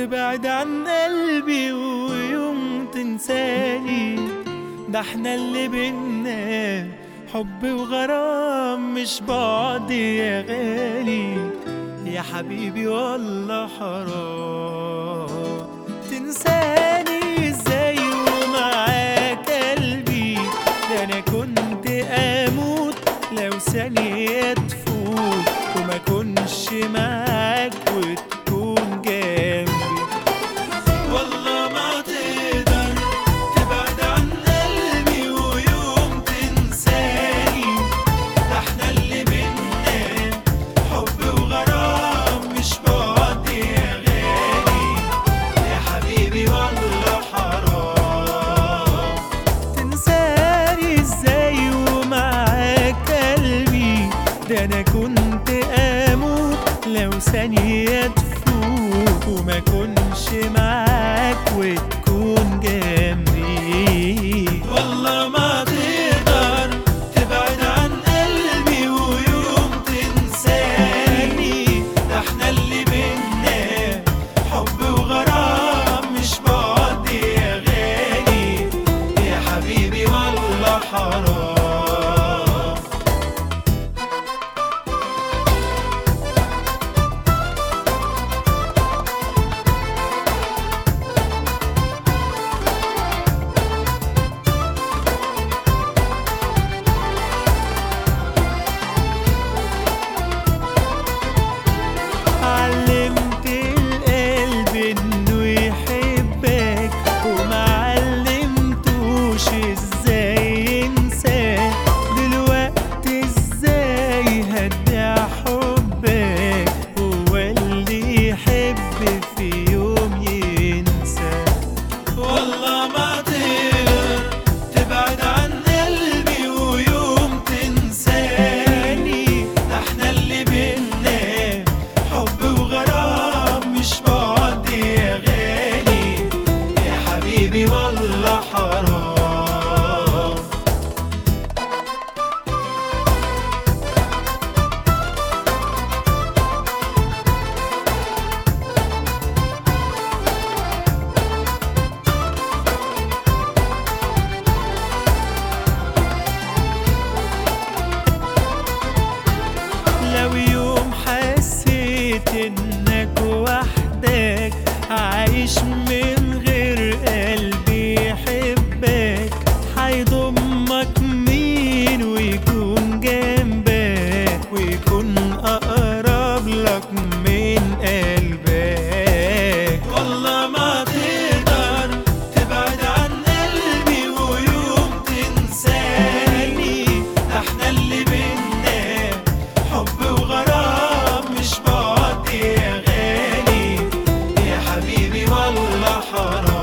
تبعد عن قلبي ويوم تنساني ده احنا اللي بينا حب وغرام مش بعض يا غالي يا حبيبي والله حرام تنساني ازاي ومعاك قلبي ده انا كنت اموت لو ثانية تفوت وما كنش معاك وتكون جنبي والله ما تقدر تبعد عن قلبي ويوم تنساني ده احنا اللي بينا حب وغرام مش بعد يا غالي يا حبيبي والله حرام تنساني ازاي ومعاك قلبي ده انا كنت اموت لو ثانية تفوت وما كنش معاك وتكون جنبي والله ما تقدر تبعد عن قلبي ويوم تنساني ده احنا اللي بينا حب وغرام مش بعد يا غالي يا حبيبي والله حرام علمت القلب انه يحبك وما علمتوش ازاي ينساك دلوقتي ازاي هدي حبك هو اللي يحب في يوم ينسى والله ما تقدر تبعد عن قلبي ويوم تنساني ده احنا اللي بينا حب وغرام مش بعد يا غالي يا حبيبي والله حرام لو يوم حسيت انك وحدك عايش من غير قلبي يحبك حيضمك مين ويكون جنبك ويكون اقرب لك من قلبك والله ما تقدر تبعد عن قلبي ويوم تنساني ده احنا اللي بينا حب وغرام مش بعد يا غالي يا حبيبي والله حرام